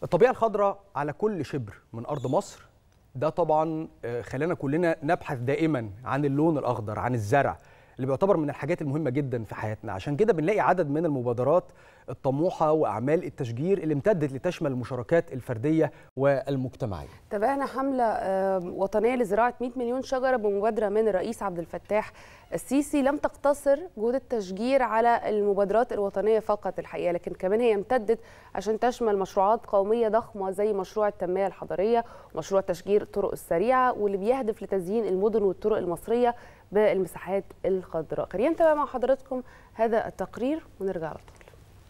الطبيعه الخضراء على كل شبر من ارض مصر ده طبعا آه، خلانا كلنا نبحث دائما عن اللون الاخضر عن الزرع اللي بيعتبر من الحاجات المهمه جدا في حياتنا عشان كده بنلاقي عدد من المبادرات الطموحه واعمال التشجير اللي امتدت لتشمل المشاركات الفرديه والمجتمعيه تابعنا حملة آه، وطنية لزراعة 100 مليون شجرة بمبادرة من الرئيس عبد الفتاح السيسي لم تقتصر جهود التشجير على المبادرات الوطنية فقط الحقيقة لكن كمان هي امتدت عشان تشمل مشروعات قومية ضخمة زي مشروع التنمية الحضرية ومشروع تشجير الطرق السريعة واللي بيهدف لتزيين المدن والطرق المصرية بالمساحات الخضراء خلينا نتابع مع حضراتكم هذا التقرير ونرجع على طول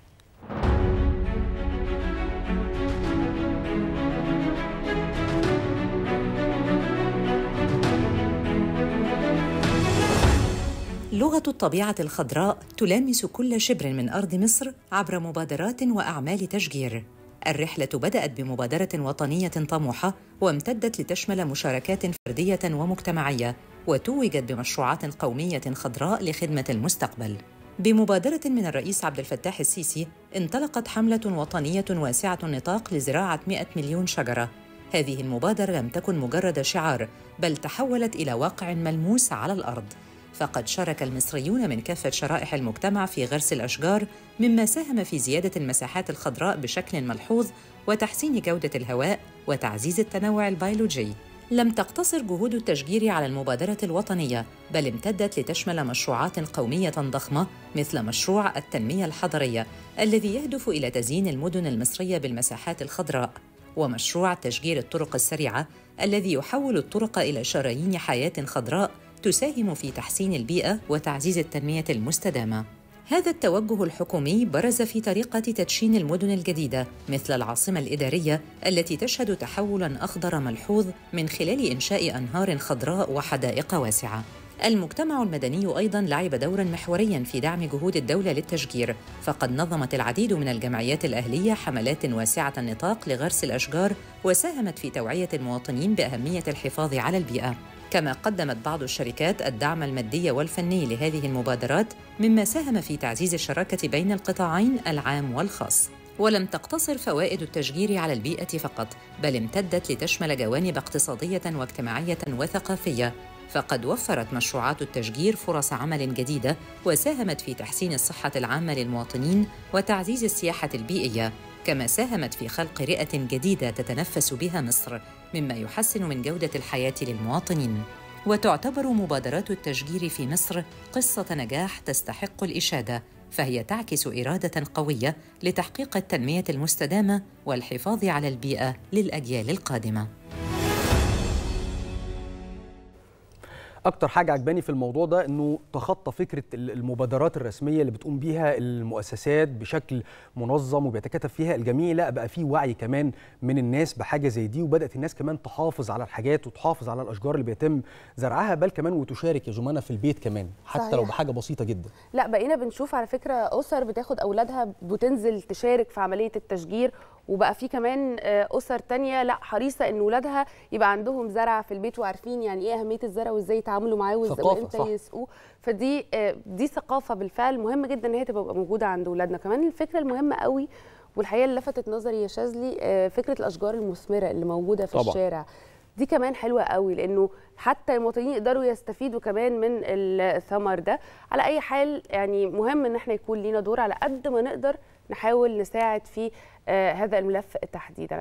لغة الطبيعة الخضراء تلامس كل شبر من أرض مصر عبر مبادرات وأعمال تشجير. الرحلة بدأت بمبادرة وطنية طموحة وامتدت لتشمل مشاركات فردية ومجتمعية، وتوجت بمشروعات قومية خضراء لخدمة المستقبل. بمبادرة من الرئيس عبد الفتاح السيسي انطلقت حملة وطنية واسعة النطاق لزراعة 100 مليون شجرة. هذه المبادرة لم تكن مجرد شعار، بل تحولت إلى واقع ملموس على الأرض. فقد شارك المصريون من كافة شرائح المجتمع في غرس الأشجار مما ساهم في زيادة المساحات الخضراء بشكل ملحوظ وتحسين جودة الهواء وتعزيز التنوع البيولوجي. لم تقتصر جهود التشجير على المبادرة الوطنية، بل امتدت لتشمل مشروعات قومية ضخمة مثل مشروع التنمية الحضرية الذي يهدف إلى تزيين المدن المصرية بالمساحات الخضراء، ومشروع تشجير الطرق السريعة الذي يحول الطرق إلى شرايين حياة خضراء تساهم في تحسين البيئة وتعزيز التنمية المستدامة. هذا التوجه الحكومي برز في طريقة تدشين المدن الجديدة مثل العاصمة الإدارية التي تشهد تحولاً أخضر ملحوظ من خلال إنشاء أنهار خضراء وحدائق واسعة. المجتمع المدني ايضا لعب دورا محوريا في دعم جهود الدوله للتشجير فقد نظمت العديد من الجمعيات الاهليه حملات واسعه النطاق لغرس الاشجار وساهمت في توعيه المواطنين باهميه الحفاظ على البيئه كما قدمت بعض الشركات الدعم المادي والفني لهذه المبادرات مما ساهم في تعزيز الشراكه بين القطاعين العام والخاص ولم تقتصر فوائد التشجير على البيئه فقط بل امتدت لتشمل جوانب اقتصاديه واجتماعيه وثقافيه فقد وفرت مشروعات التشجير فرص عمل جديده وساهمت في تحسين الصحه العامه للمواطنين وتعزيز السياحه البيئيه كما ساهمت في خلق رئه جديده تتنفس بها مصر مما يحسن من جوده الحياه للمواطنين وتعتبر مبادرات التشجير في مصر قصه نجاح تستحق الاشاده فهي تعكس اراده قويه لتحقيق التنميه المستدامه والحفاظ على البيئه للاجيال القادمه اكتر حاجه عجباني في الموضوع ده انه تخطى فكره المبادرات الرسميه اللي بتقوم بيها المؤسسات بشكل منظم وبيتكاتف فيها الجميع لا بقى في وعي كمان من الناس بحاجه زي دي وبدات الناس كمان تحافظ على الحاجات وتحافظ على الاشجار اللي بيتم زرعها بل كمان وتشارك يا جمانه في البيت كمان حتى صحيح. لو بحاجه بسيطه جدا لا بقينا بنشوف على فكره اسر بتاخد اولادها وتنزل تشارك في عمليه التشجير وبقى في كمان اسر تانية لا حريصه ان ولادها يبقى عندهم زرع في البيت وعارفين يعني ايه اهميه الزرع وازاي يتعاملوا معاه وامتى يسقوه فدي دي ثقافه بالفعل مهم جدا ان هي تبقى موجوده عند اولادنا كمان الفكره المهمه قوي والحقيقه اللي لفتت نظري يا شاذلي فكره الاشجار المثمره اللي موجوده في طبعا. الشارع دي كمان حلوه قوي لانه حتى المواطنين يقدروا يستفيدوا كمان من الثمر ده على اي حال يعني مهم ان احنا يكون لينا دور على قد ما نقدر نحاول نساعد في هذا الملف تحديدا